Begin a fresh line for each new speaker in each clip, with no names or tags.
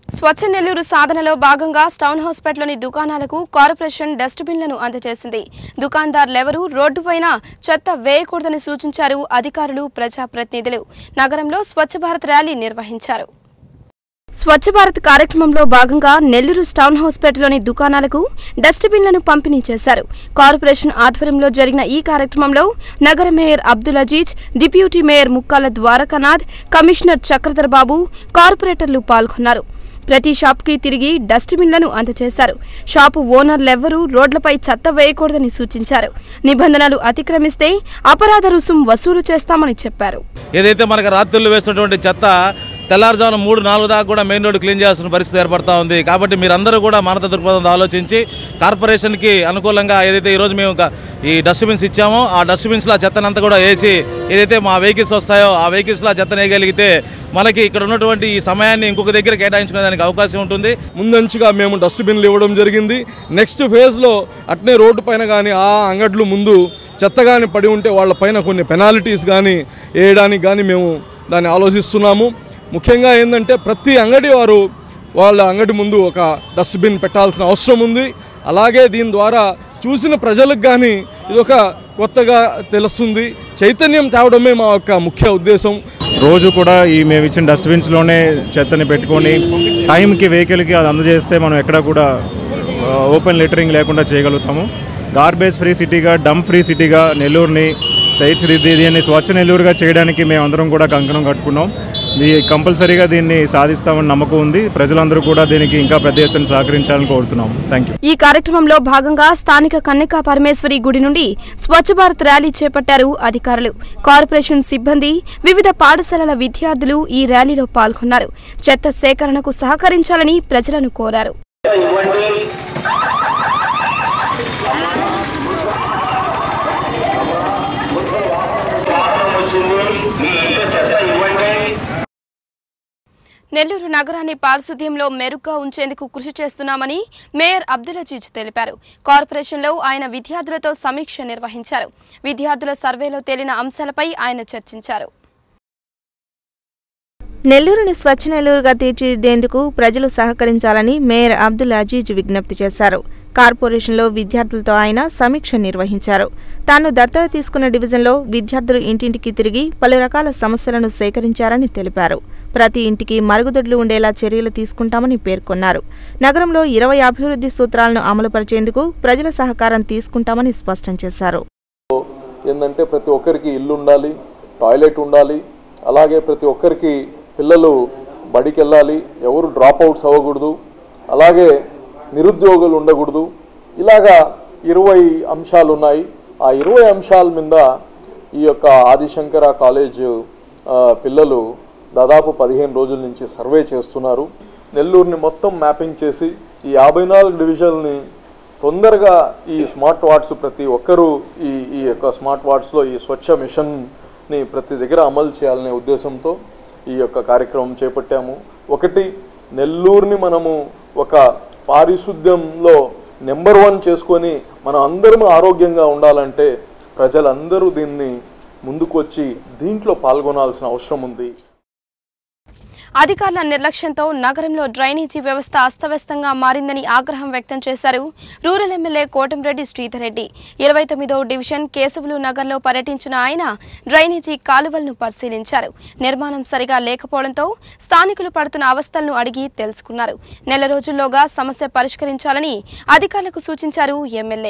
స్వచ్ఛ నెల్లూరు సాధనలో భాగంగా స్టౌన్ హాస్పిటల్లోని దుకాణాలకు కార్పొరేషన్ డస్ట్బిన్లను అందజేసింది దుకాణదారులెవరూ రోడ్డుపైన చెత్త వేయకూడదని సూచించారు అధికారులు ప్రజాప్రతినిధులు నగరంలో స్వచ్ఛ భారత్ ర్యాలీ నిర్వహించారు స్వచ్ఛ భారత్ కార్యక్రమంలో భాగంగా నెల్లూరు టౌన్ హాస్పిటల్లోని దుకాణాలకు డస్ట్బిన్లను పంపిణీ చేశారు కార్పొరేషన్ ఆధ్వర్యంలో జరిగిన ఈ కార్యక్రమంలో నగర mayor Abdul Aziz deputy mayor Mukkala Dwarakanath commissioner Chakradhar Babu కార్పొరేటర్లు పాల్గొన్నారు ప్రతి షాప్కి తిరిగి డస్ట్బిన్లను అందజేశారు షాపు ఓనర్లెవ్వరూ రోడ్లపై చెత్త వేయకూడదని సూచించారు నిబంధనలు అతిక్రమిస్తే అపరాధ రుసుం వసూలు చేస్తామని చెప్పారు
ఏదైతే మనకు రాత్రులు వేస్తున్నటువంటి చెత్త తెల్లారుజామున మూడు నాలుగు దాకా కూడా మెయిన్ రోడ్డు క్లీన్ చేయాల్సిన పరిస్థితి ఏర్పడతా ఉంది కాబట్టి మీరందరూ కూడా మానత దృక్పథంతో ఆలోచించి కార్పొరేషన్కి అనుకూలంగా ఏదైతే ఈరోజు మేము ఒక ఈ డస్ట్బిన్స్ ఇచ్చామో ఆ డస్ట్బిన్స్లో ఆ చెత్తనంతా కూడా వేసి ఏదైతే మా వెహికల్స్ వస్తాయో ఆ వెహికల్స్లో ఆ చెత్తను వేయగలిగితే మనకి ఇక్కడ ఉన్నటువంటి ఈ సమయాన్ని ఇంకొక దగ్గర కేటాయించుకునేదానికి అవకాశం ఉంటుంది
ముందంచుగా మేము డస్ట్బిన్లు ఇవ్వడం జరిగింది నెక్స్ట్ ఫేజ్లో అట్నే రోడ్డు పైన కానీ ఆ అంగడ్లు ముందు చెత్త కానీ పడి ఉంటే వాళ్ళ పైన కొన్ని పెనాల్టీస్ కానీ వేయడానికి కానీ మేము దాన్ని ఆలోచిస్తున్నాము ముఖ్యంగా ఏంటంటే ప్రతి అంగడి వారు వాళ్ళ అంగడి ముందు ఒక డస్ట్బిన్ పెట్టాల్సిన అవసరం ఉంది అలాగే దీని ద్వారా చూసిన ప్రజలకు కానీ ఇది ఒక కొత్తగా తెలుస్తుంది చైతన్యం తేవడమే మా యొక్క ముఖ్య ఉద్దేశం
రోజు కూడా ఈ మేము ఇచ్చిన డస్ట్బిన్స్లోనే చెత్తని పెట్టుకొని టైంకి వెహికల్కి అది అందజేస్తే మనం ఎక్కడ కూడా ఆ, ఓపెన్ లిటరింగ్ లేకుండా చేయగలుగుతాము గార్బేజ్ ఫ్రీ సిటీగా డంప్ ఫ్రీ సిటీగా నెల్లూరుని తీర్చిదిద్ది దీన్ని స్వచ్ఛ నెల్లూరుగా చేయడానికి మేము అందరం కూడా కంకణం కట్టుకున్నాం ఇది కంపల్సరీగా దీన్ని సాధిస్తామని నమ్మకం ఉంది ప్రజలందరూ కూడా దీనికి ఇంకా పెద్ద ఎత్తున సహకరించాలని కోరుతున్నాము థ్యాంక్ యూ
ఈ కార్యక్రమంలో భాగంగా స్థానిక కన్యకా పరమేశ్వరి గుడి నుండి స్వచ్ఛ భారత్ ర్యాలీ చేపట్టారు అధికారులు కార్పొరేషన్ సిబ్బంది వివిధ పాఠశాలల విద్యార్థులు ఈ ర్యాలీలో పాల్గొన్నారు చెత్త సేకరణకు సహకరించాలని ప్రజలను కోరారు నెల్లూరు నగరాన్ని పారిశుద్ధ్యంలో మెరుగ్గా ఉంచేందుకు కృషి చేస్తున్నామని మేయర్ అబ్దుల్ అజీజ్ తెలిపారు కార్పొరేషన్లో ఆయన విద్యార్థులతో సమీక్ష నిర్వహించారు విద్యార్థుల సర్వేలో తేలిన అంశాలపై ఆయన చర్చించారు
నెల్లూరుని స్వచ్ఛ నెల్లూరుగా తీర్చిదిద్దేందుకు ప్రజలు సహకరించాలని మేయర్ అబ్దుల్ అజీజ్ విజ్ఞప్తి చేశారు కార్పొరేషన్లో విద్యార్థులతో ఆయన సమీక్ష నిర్వహించారు తాను దత్తత తీసుకున్న డివిజన్లో విద్యార్థులు ఇంటింటికి తిరిగి పలు రకాల సమస్యలను సేకరించారని తెలిపారు ప్రతి ఇంటికి మరుగుదొడ్లు ఉండేలా చర్యలు తీసుకుంటామని పేర్కొన్నారు నగరంలో ఇరవై అభివృద్ధి సూత్రాలను అమలుపరిచేందుకు ప్రజల సహకారం తీసుకుంటామని స్పష్టం చేశారు
ఏంటంటే ప్రతి ఒక్కరికి ఇల్లు ఉండాలి టాయిలెట్ ఉండాలి అలాగే ప్రతి ఒక్కరికి పిల్లలు బడికి వెళ్ళాలి ఎవరు డ్రాప్ అవుట్స్ అవ్వకూడదు అలాగే నిరుద్యోగులు ఉండకూడదు ఇలాగా ఇరవై అంశాలు ఉన్నాయి ఆ ఇరవై అంశాల మీద ఈ యొక్క ఆదిశంకర కాలేజ్ ఆ, పిల్లలు దాదాపు పదిహేను రోజుల నుంచి సర్వే చేస్తున్నారు నెల్లూరుని మొత్తం మ్యాపింగ్ చేసి ఈ యాభై నాలుగు డివిజన్ని తొందరగా ఈ స్మార్ట్ వార్డ్స్ ప్రతి ఒక్కరూ ఈ ఈ యొక్క స్మార్ట్ వార్డ్స్లో ఈ స్వచ్ఛ మిషన్ని ప్రతి దగ్గర అమలు చేయాలనే ఉద్దేశంతో ఈ యొక్క కార్యక్రమం చేపట్టాము ఒకటి నెల్లూరుని మనము ఒక పారిశుద్ధ్యంలో నెంబర్ వన్ చేసుకొని మనం అందరం ఆరోగ్యంగా ఉండాలంటే ప్రజలందరూ దీన్ని ముందుకు వచ్చి దీంట్లో పాల్గొనాల్సిన అవసరం ఉంది
అధికారుల నిర్లక్ష్యంతో నగరంలో డ్రైనేజీ వ్యవస్థ అస్తవ్యస్తంగా మారిందని ఆగ్రహం వ్యక్తం చేశారు రూరల్ ఎమ్మెల్యే కోటంరెడ్డి శ్రీధర్ రెడ్డి ఇరవై తొమ్మిదవ డివిజన్ కేశవులు నగర్లో పర్యటించిన ఆయన డ్రైనేజీ కాలువలను పరిశీలించారు నిర్మాణం సరిగా లేకపోవడంతో స్థానికులు పడుతున్న అవస్థలను అడిగి తెలుసుకున్నారు నెల రోజుల్లోగా సమస్య పరిష్కరించాలని అధికారులకు సూచించారు ఎమ్మెల్యే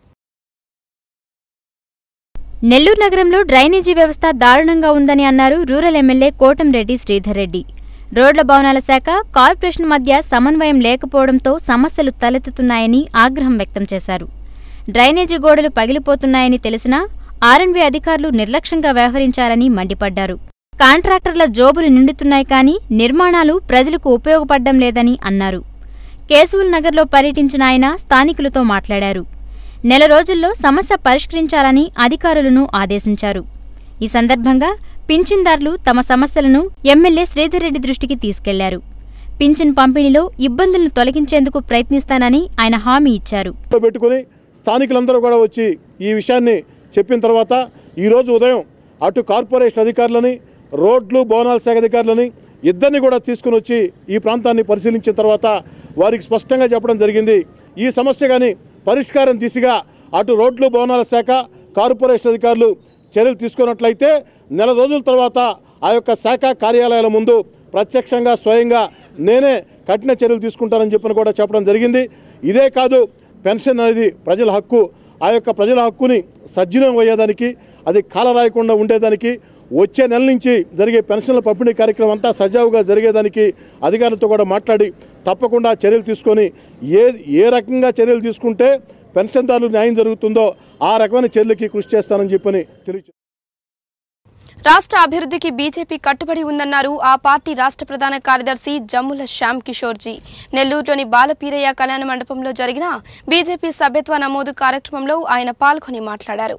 నెల్లూరు నగరంలో డ్రైనేజీ వ్యవస్థ దారుణంగా ఉందని అన్నారు రూరల్ ఎమ్మెల్యే కోటంరెడ్డి శ్రీధర్ రెడ్డి రోడ్ల భవనాల శాఖ కార్పొరేషన్ మధ్య సమన్వయం లేకపోవడంతో సమస్యలు తలెత్తుతున్నాయని ఆగ్రహం వ్యక్తం చేశారు డ్రైనేజీ గోడలు పగిలిపోతున్నాయని తెలిసినా ఆర్ఎండ్బీ అధికారులు నిర్లక్ష్యంగా వ్యవహరించారని మండిపడ్డారు కాంట్రాక్టర్ల జోబులు నిండుతున్నాయి కానీ నిర్మాణాలు ప్రజలకు ఉపయోగపడ్డం లేదని అన్నారు కేశవుల్ నగర్లో పర్యటించిన ఆయన స్థానికులతో మాట్లాడారు నెల రోజుల్లో సమస్య పరిష్కరించాలని అధికారులను ఆదేశించారు ఈ సందర్భంగా పింఛన్దారులు తమ సమస్యలను ఎమ్మెల్యే శ్రీధర్ రెడ్డి దృష్టికి తీసుకెళ్లారు పింఛన్ పంపిణీలో ఇబ్బందులను తొలగించేందుకు ప్రయత్నిస్తానని ఆయన హామీ ఇచ్చారు
పెట్టుకొని స్థానికులందరూ కూడా వచ్చి ఈ విషయాన్ని చెప్పిన తర్వాత ఈరోజు ఉదయం అటు కార్పొరేషన్ అధికారులని రోడ్లు భవనాల శాఖ అధికారులని ఇద్దరిని కూడా తీసుకుని వచ్చి ఈ ప్రాంతాన్ని పరిశీలించిన తర్వాత వారికి స్పష్టంగా చెప్పడం జరిగింది ఈ సమస్య కానీ పరిష్కారం దిశగా అటు రోడ్లు భవనాల శాఖ కార్పొరేషన్ అధికారులు చర్యలు తీసుకున్నట్లయితే నెల రోజుల తర్వాత ఆ యొక్క శాఖ కార్యాలయాల ముందు ప్రత్యక్షంగా స్వయంగా నేనే కఠిన చర్యలు తీసుకుంటానని చెప్పని కూడా చెప్పడం జరిగింది ఇదే కాదు పెన్షన్ అనేది ప్రజల హక్కు ఆ యొక్క ప్రజల హక్కుని సజ్జనం అయ్యేదానికి అది కాలరాయకుండా ఉండేదానికి వచ్చే నెల నుంచి జరిగే పెన్షన్ల పంపిణీ కార్యక్రమం అంతా సజావుగా జరిగేదానికి అధికారులతో కూడా మాట్లాడి తప్పకుండా చర్యలు తీసుకొని ఏ ఏ రకంగా చర్యలు తీసుకుంటే పెన్షన్దారులు న్యాయం జరుగుతుందో ఆ రకమైన చర్యలకి కృషి చేస్తానని చెప్పని తెలియజేస్తాను
రాష్ట్ర అభివృద్ధికి బీజేపీ కట్టుబడి ఉందన్నారు ఆ పార్టీ రాష్ట్ర ప్రధాన కార్యదర్శి జమ్ముల శ్యామ్ కిషోర్జీ నెల్లూరులోని బాలపీరయ్య కళ్యాణ మండపంలో జరిగిన బీజేపీ సభ్యత్వ నమోదు కార్యక్రమంలో ఆయన పాల్గొని మాట్లాడారు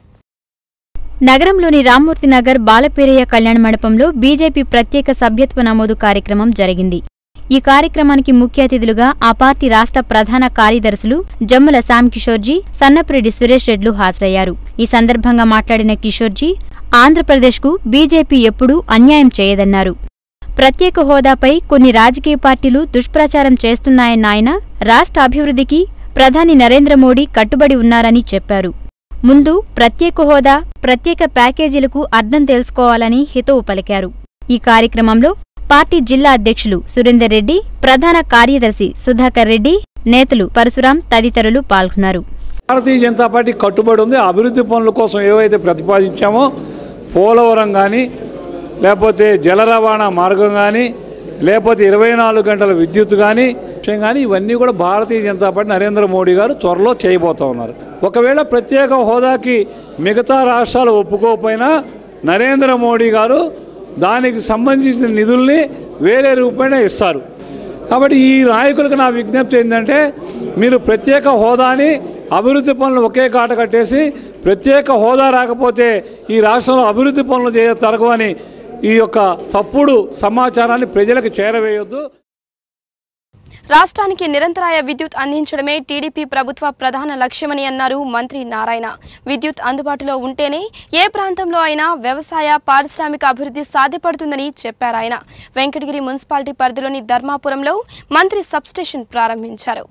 నగరంలోని రామ్మూర్తి నగర్ బాలపేరయ్య కళ్యాణ మండపంలో బీజేపీ ప్రత్యేక సభ్యత్వ నమోదు కార్యక్రమం జరిగింది ఈ కార్యక్రమానికి ముఖ్య అతిథులుగా ఆ పార్టీ రాష్ట్ర ప్రధాన కార్యదర్శులు జమ్ముల శామ్ కిషోర్జీ సన్నపరెడ్డి సురేష్ రెడ్లు హాజరయ్యారు ఈ సందర్భంగా మాట్లాడిన కిషోర్జీ ఆంధ్రప్రదేశ్కు బీజేపీ ఎప్పుడూ అన్యాయం చేయదన్నారు ప్రత్యేక హోదాపై కొన్ని రాజకీయ పార్టీలు దుష్ప్రచారం చేస్తున్నాయన్న ఆయన రాష్ట్ర అభివృద్ధికి ప్రధాని నరేంద్ర మోడీ కట్టుబడి ఉన్నారని చెప్పారు ముందు ప్రత్యేక హోదా ప్రత్యేక ప్యాకేజీలకు అర్థం తెలుసుకోవాలని హితవు పలికారు ఈ కార్యక్రమంలో పార్టీ జిల్లా అధ్యక్షులు సురేందర్ రెడ్డి ప్రధాన కార్యదర్శి సుధాకర్ రెడ్డి నేతలు పరశురాం తదితరులు పాల్గొన్నారు
భారతీయ జనతా పార్టీ కట్టుబడి ఉంది అభివృద్ధి పనుల కోసం ఏవైతే ప్రతిపాదించామో పోలవరం కానీ లేకపోతే జల రవాణా మార్గం కానీ లేకపోతే ఇరవై నాలుగు గంటల విద్యుత్ కానీ విషయం కానీ ఇవన్నీ కూడా భారతీయ జనతా పార్టీ నరేంద్ర మోడీ గారు త్వరలో చేయబోతా ఉన్నారు ఒకవేళ ప్రత్యేక హోదాకి మిగతా రాష్ట్రాలు ఒప్పుకోకపోయినా నరేంద్ర మోడీ గారు దానికి సంబంధించిన నిధుల్ని వేరే రూపేణ ఇస్తారు కాబట్టి ఈ నాయకులకు నా విజ్ఞప్తి ఏంటంటే మీరు ప్రత్యేక హోదాని అభివృద్ధి పనులు ఒకే కాట కట్టేసి ప్రత్యేక హోదా రాకపోతే ఈ రాష్ట్రంలో అభివృద్ధి పనులు చేయ తరగవని ఈ యొక్క తప్పుడు సమాచారాన్ని ప్రజలకు చేరవేయొద్దు
రాష్ట్రానికి నిరంతరాయ విద్యుత్ అందించడమే టీడీపీ ప్రభుత్వ ప్రధాన లక్ష్యమని అన్నారు మంత్రి నారాయణ విద్యుత్ అందుబాటులో ఉంటేనే ఏ ప్రాంతంలో అయినా వ్యవసాయ పారిశ్రామిక అభివృద్ధి సాధ్యపడుతుందని చెప్పారు ఆయన వెంకటగిరి మున్సిపాలిటీ పరిధిలోని ధర్మాపురంలో మంత్రి సబ్స్టేషన్ ప్రారంభించారు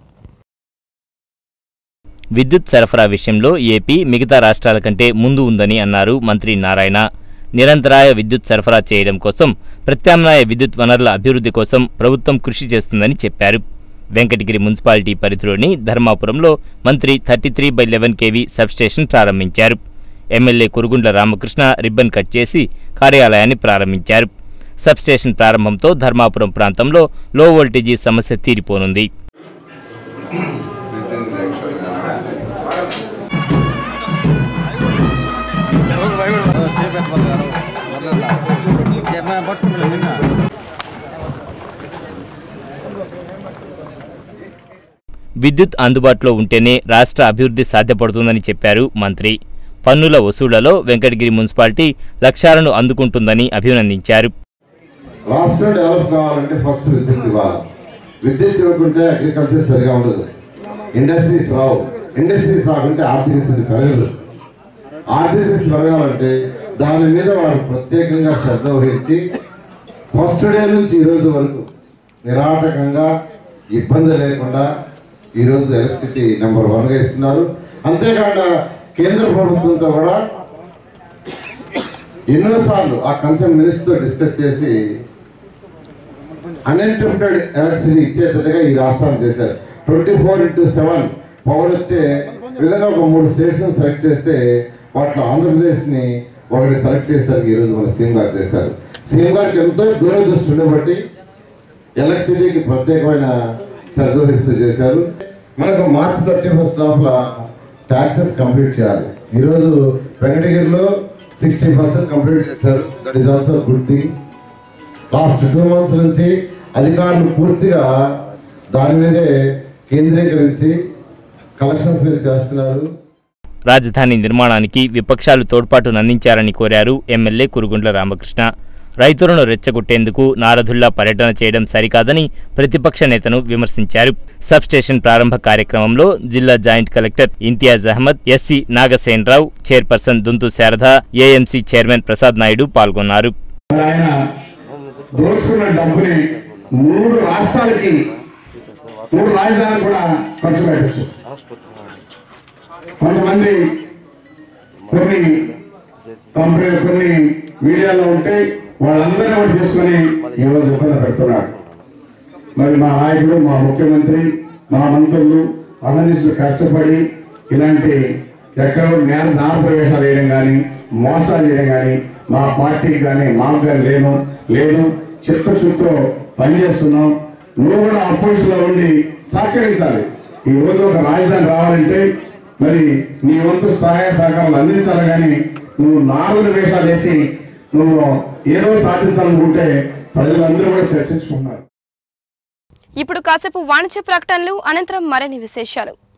విద్యుత్ సరఫరా విషయంలో ఏపీ మిగతా రాష్ట్రాల కంటే ముందు ఉందని అన్నారు మంత్రి నారాయణ నిరంతరాయ విద్యుత్ సరఫరా చేయడం కోసం ప్రత్యామ్నాయ విద్యుత్ వనరుల అభివృద్ధి కోసం ప్రభుత్వం కృషి చేస్తుందని చెప్పారు వెంకటగిరి మున్సిపాలిటీ పరిధిలోని ధర్మాపురంలో మంత్రి thirty three by eleven KV substation ప్రారంభించారు MLA Kurugundla Ramakrishna ribbon cut చేసి కార్యాలయాన్ని ప్రారంభించారు సబ్స్టేషన్ ప్రారంభంతో ధర్మాపురం ప్రాంతంలో లో వోల్టేజీ సమస్య తీరిపోనుంది విద్యుత్ అందుబాటులో ఉంటేనే రాష్ట్ర అభివృద్ధి సాధ్యపడుతుందని చెప్పారు మంత్రి పన్నుల వసూళ్లలో వెంకటగిరి మున్సిపాలిటీ లక్ష్యాలను అందుకుంటుందని అభినందించారు
రాష్ట్రం డెవలప్ కావాలంటే ఫస్ట్ విద్యుత్ ఇవ్వాలి విద్యుత్ ఇవ్వకుంటే అగ్రికల్చర్ సరిగా ఉండదు ఇండస్ట్రీస్ రావు ఇండస్ట్రీస్ రాకుంటే ఆర్థిక స్థితి పెరగదు ఆర్థిక స్థితి పెరగాలంటే దాని మీద వారు ప్రత్యేకంగా శ్రద్ధ వహించి ఫస్ట్ డే నుంచి ఈ రోజు వరకు నిరాటకంగా ఇబ్బంది లేకుండా ఈరోజు ఎలక్ట్రిసిటీ నెంబర్ వన్గా ఇస్తున్నారు అంతేకాకుండా కేంద్ర ప్రభుత్వంతో కూడా ఎన్నోసార్లు ఆ కన్సర్న్ మినిస్టర్తో డిస్కస్ చేసి అన్ఇంటరప్టెడ్ ఎలక్ట్రిసిటీ ఇచ్చేటట్టుగా ఈ రాష్ట్రాన్ని చేశారు twenty four into seven power వచ్చే విధంగా ఒక మూడు స్టేషన్ సెలెక్ట్ చేస్తే వాటిలో ఆంధ్రప్రదేశ్ని ఒకటి సెలెక్ట్ చేసేసరికి ఈరోజు మన సీఎం గారు చేశారు సీఎం గారికి ఎంతో దూరదృష్టి ఉండబట్టి ఎలక్ట్రిసిటీకి ప్రత్యేకమైన శ్రద్ధ వహిస్తూ చేశారు మనకు మార్చ్ థర్టీ ఫస్ట్ లోపల ట్యాక్సెస్ కంప్లీట్ చేయాలి ఈరోజు వెంకటగిరిలో సిక్స్టీ పర్సెంట్ కంప్లీట్ చేశారు that is also good thing last two months నుంచి అధికారులు పూర్తిగా దాని మీదే కేంద్రీకరించి కలెక్షన్స్ మీద చేస్తున్నారు
రాజధాని నిర్మాణానికి విపక్షాలు తోడ్పాటునందించారని కోరారు ఎమ్మెల్యే కురుగుండ్ల రామకృష్ణ రైతులను రెచ్చగొట్టేందుకు నారదుల్లా పర్యటన చేయడం సరికాదని ప్రతిపక్ష నేతను విమర్శించారు సబ్స్టేషన్ ప్రారంభ కార్యక్రమంలో జిల్లా joint collector Imtiaz Ahmed SC Nagasenarao chairperson Dunthu Sharada AMC chairman Prasad Naidu పాల్గొన్నారు
ఆయన దోచుకున్న డబ్బుని మూడు రాష్ట్రాలకి మూడు రాజధానులు కూడా ఖర్చు పెట్టచ్చు కొంతమంది కొన్ని కంపెనీలు కొన్ని మీడియాలో ఉంటే వాళ్ళందరినీ కూడా తీసుకొని ఈరోజు ఇబ్బంది పెడుతున్నాడు మరి మా నాయకుడు మా ముఖ్యమంత్రి మా మంత్రులు అదనిస్తులు కష్టపడి ఇలాంటి ఎక్కడో నేర నార ప్రవేశాలు వేయడం కానీ మోసాలు చేయడం కానీ మా పార్టీకి కానీ మాకు కానీ లేను లేదు చిత్తశుద్ధితో పనిచేస్తున్నాం నువ్వు కూడా అపోజిషన్లో ఉండి సహకరించాలి ఈ రోజు ఒక రాజధాని రావాలంటే మరి నీ వంతు సహాయ సహకారాలు అందించాలి కానీ నువ్వు నాలుగు వేషాలు వేసి నువ్వు ఏదో సాధించాలనుకుంటే ప్రజలందరూ కూడా చర్చించుకుంటున్నారు
ఇప్పుడు కాసేపు వాణిజ్య ప్రకటనలు అనంతరం మరిన్ని విశేషాలు